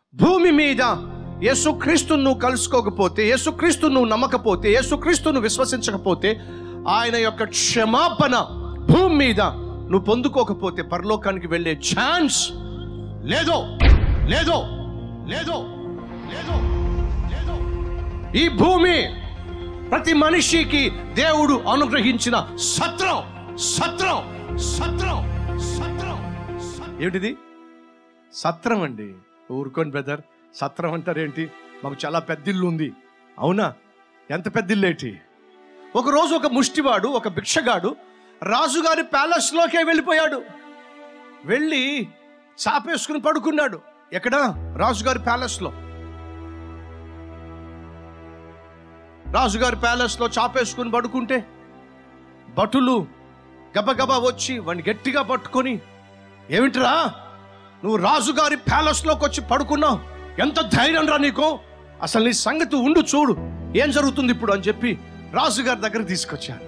భూమి మీద యేసుక్రీస్తును నువ్వు కలుసుకోకపోతే యేసుక్రీస్తు నువ్వు నమ్మకపోతే యేసుక్రీస్తును విశ్వసించకపోతే ఆయన యొక్క క్షమాపణ భూమి మీద నువ్వు పొందుకోకపోతే పరలోకానికి వెళ్ళే ఛాన్స్ లేదో లేదో లేదో లేదో లేదో ఈ భూమి ప్రతి మనిషికి దేవుడు అనుగ్రహించిన సత్రం సత్రం సత్రం సత్రం సత్రం. ఏమిటిది సత్రం అండి ఊరుకోండి బ్రదర్ సత్రం అంటారేంటి మాకు చాలా పెద్ద ఇల్లు ఉంది అవునా ఎంత పెద్ద ఇల్లు ఏంటి ఒకరోజు ఒక ముష్టివాడు ఒక భిక్షగాడు రాజుగారి ప్యాలెస్లోకే వెళ్ళిపోయాడు వెళ్ళి చాపేసుకుని పడుకున్నాడు ఎక్కడ రాజుగారి ప్యాలెస్లో రాజుగారి ప్యాలెస్లో చాపేసుకుని పడుకుంటే భటులు గబగబా వచ్చి వాడిని గట్టిగా పట్టుకొని ఏమిట్రా నువ్వు రాజుగారి ప్యాలెస్లోకి వచ్చి పడుకున్నావు ఎంత ధైర్యం రా నీకు అసలు నీ సంగతి ఉండు చూడు ఏం జరుగుతుంది ఇప్పుడు అని చెప్పి రాజుగారి దగ్గర తీసుకొచ్చారు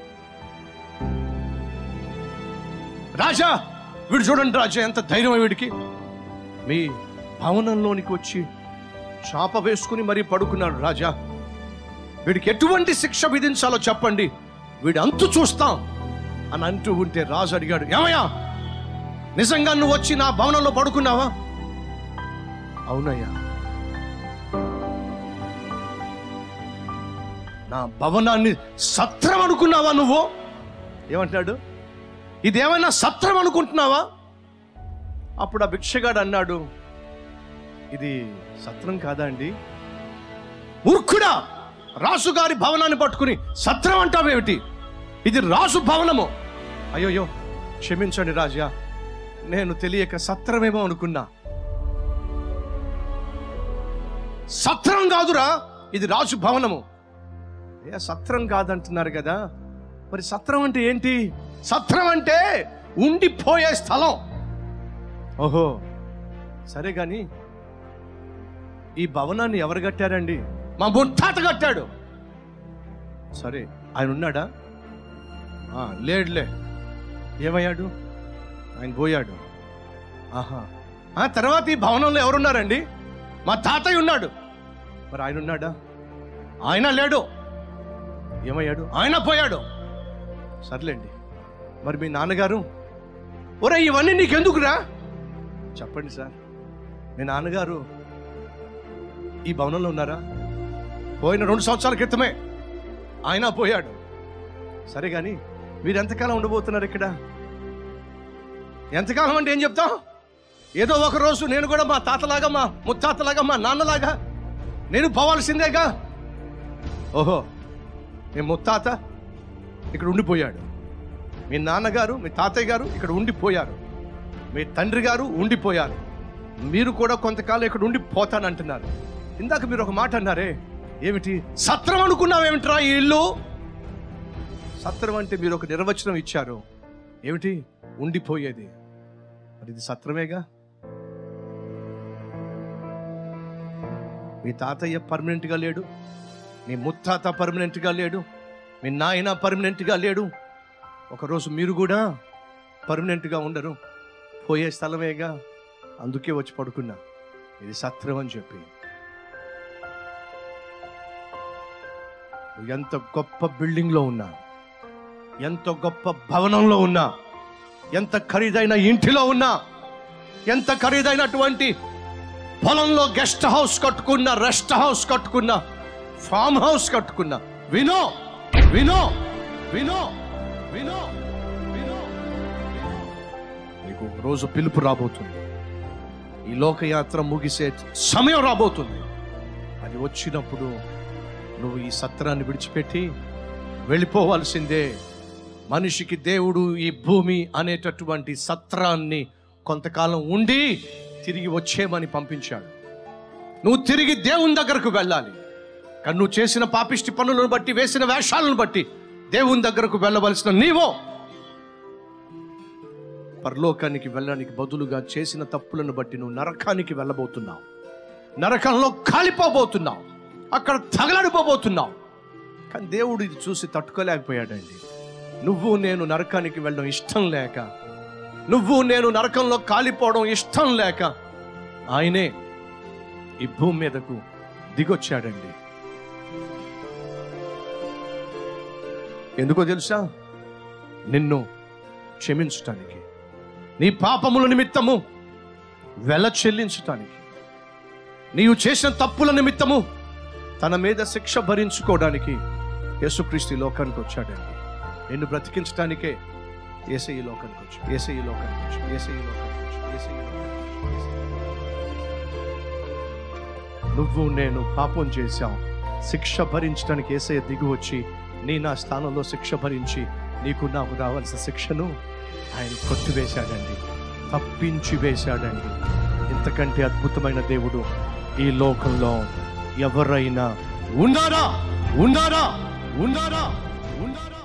రాజా వీడు చూడండి రాజా ఎంత ధైర్యం వీడికి మీ భవనంలోనికి వచ్చి చాప వేసుకుని మరీ పడుకున్నాడు రాజా వీడికి ఎటువంటి శిక్ష విధించాలో చెప్పండి వీడి అంతు చూస్తాం అని అంటూ ఉంటే రాజు అడిగాడు ఏమయ్యా నిజంగా నువ్వు వచ్చి నా భవనంలో పడుకున్నావా అవునయ్యా నా భవనాన్ని సత్రం అనుకున్నావా నువ్వు ఏమంటాడు ఇదేమైనా సత్రం అనుకుంటున్నావా అప్పుడు ఆ భిక్షగాడు అన్నాడు ఇది సత్రం కాదా అండి మూర్ఖుడా రాసుగారి భవనాన్ని పట్టుకుని సత్రం అంటావేమిటి ఇది రాసు భవనము అయ్యోయ్యో క్షమించండి రాజా నేను తెలియక సత్రమేమో అనుకున్నా సత్రం కాదురా ఇది రాజు భవనము ఏ సత్రం కాదంటున్నారు కదా మరి సత్రం అంటే ఏంటి సత్రం అంటే ఉండిపోయే స్థలం ఓహో సరే గాని ఈ భవనాన్ని ఎవరు కట్టారండి మా ముత్తాత కట్టాడు సరే ఆయన ఉన్నాడా ఆ, లేడులే ఏమయ్యాడు ఆయన పోయాడు ఆహా ఆ తర్వాత ఈ భవనంలో ఎవరున్నారండి మా తాతయ్య ఉన్నాడు మరి ఆయన ఉన్నాడా ఆయన లేడు ఏమయ్యాడు ఆయన పోయాడు సర్లేండి మరి మీ నాన్నగారు ఒరే ఇవన్నీ నీకెందుకురా చెప్పండి సార్ మీ నాన్నగారు ఈ భవనంలో ఉన్నారా పోయిన రెండు సంవత్సరాల క్రితమే ఆయన పోయాడు సరే కానీ మీరు ఎంతకాలం ఉండబోతున్నారు ఇక్కడ ఎంతకాలం అంటే ఏం చెప్తాం ఏదో ఒక రోజు నేను కూడా మా తాతలాగా మా ముత్తాతలాగా మా నాన్నలాగా నేను పోవాల్సిందేగా ఓహో మీ ముత్తాత ఇక్కడ ఉండిపోయాడు మీ నాన్నగారు మీ తాతయ్య గారు ఇక్కడ ఉండిపోయారు మీ తండ్రి గారు ఉండిపోయారు మీరు కూడా కొంతకాలం ఇక్కడ ఉండి పోతానంటున్నారు ఇందాక మీరు ఒక మాట అన్నారే ఏమిటి సత్రం అనుకున్నావేమిట్రా ఈ ఇల్లు సత్రం అంటే మీరు ఒక నిర్వచనం ఇచ్చారు ఏమిటి ఉండిపోయేది మరి ఇది సత్రమేగా మీ తాతయ్య పర్మనెంట్గా లేడు మీ ముత్తాత పర్మనెంట్గా లేడు మీ నాయన పర్మనెంట్గా లేడు ఒకరోజు మీరు కూడా పర్మనెంట్గా ఉండరు పోయే స్థలమేగా అందుకే వచ్చి పడుకున్నా ఇది సత్రం అని చెప్పి నువ్వు ఎంత గొప్ప బిల్డింగ్లో ఉన్నా ఎంత గొప్ప భవనంలో ఉన్నా ఎంత ఖరీదైన ఇంటిలో ఉన్నా ఎంత ఖరీదైనటువంటి పొలంలో గెస్ట్ హౌస్ కట్టుకున్న రెస్ట్ హౌస్ కట్టుకున్న ఫామ్ హౌస్ కట్టుకున్న వినో వినో వినో వినో వినో నీకు ఒక రోజు పిలుపు రాబోతుంది ఈ లోకయాత్ర ముగిసే సమయం రాబోతుంది అది వచ్చినప్పుడు నువ్వు ఈ సత్రాన్ని విడిచిపెట్టి వెళ్ళిపోవాల్సిందే మనిషికి దేవుడు ఈ భూమి అనేటటువంటి సత్రాన్ని కొంతకాలం ఉండి తిరిగి వచ్చేమని పంపించాడు నువ్వు తిరిగి దేవుని దగ్గరకు వెళ్ళాలి కానీ నువ్వు చేసిన పాపిష్టి పనులను బట్టి వేసిన వేషాలను బట్టి దేవుని దగ్గరకు వెళ్ళవలసిన నీవో పరలోకానికి వెళ్ళడానికి బదులుగా చేసిన తప్పులను బట్టి నువ్వు నరకానికి వెళ్ళబోతున్నావు నరకంలో కాలిపోబోతున్నావు అక్కడ తగలడిపోబోతున్నావు కానీ దేవుడు ఇది చూసి తట్టుకోలేకపోయాడండి నువ్వు నేను నరకానికి వెళ్ళడం ఇష్టం లేక నువ్వు నేను నరకంలో కాలిపోవడం ఇష్టం లేక ఆయనే ఈ భూమి మీదకు దిగొచ్చాడండి ఎందుకో తెలుసా నిన్ను క్షమించటానికి నీ పాపముల నిమిత్తము వెల చెల్లించటానికి నీవు చేసిన తప్పుల నిమిత్తము తన మీద శిక్ష భరించుకోవడానికి యేసుక్రీస్తు ఈ లోకానికి వచ్చాడండి నిన్ను బ్రతికించడానికే ఏసై ఈ లోకానికి వచ్చి ఏసై ఈ లోకానికి వచ్చి ఏసై ఈ లోకానికి వచ్చి ఏసై ఈ లోకానికి వచ్చి, ఏసై ఈ లోకానికి వచ్చి. నువ్వు నేను పాపం చేశాం శిక్ష భరించడానికి ఏసయ్య దిగి వచ్చి నీ నా స్థానంలో శిక్ష భరించి నీకు నాకు రావాల్సిన శిక్షను ఆయన కొట్టివేశాడండి తప్పించి వేశాడండి ఇంతకంటే అద్భుతమైన దేవుడు ఈ లోకంలో ఎవరైనా ఉన్నారా ఉన్నారా ఉన్నారా ఉన్నారా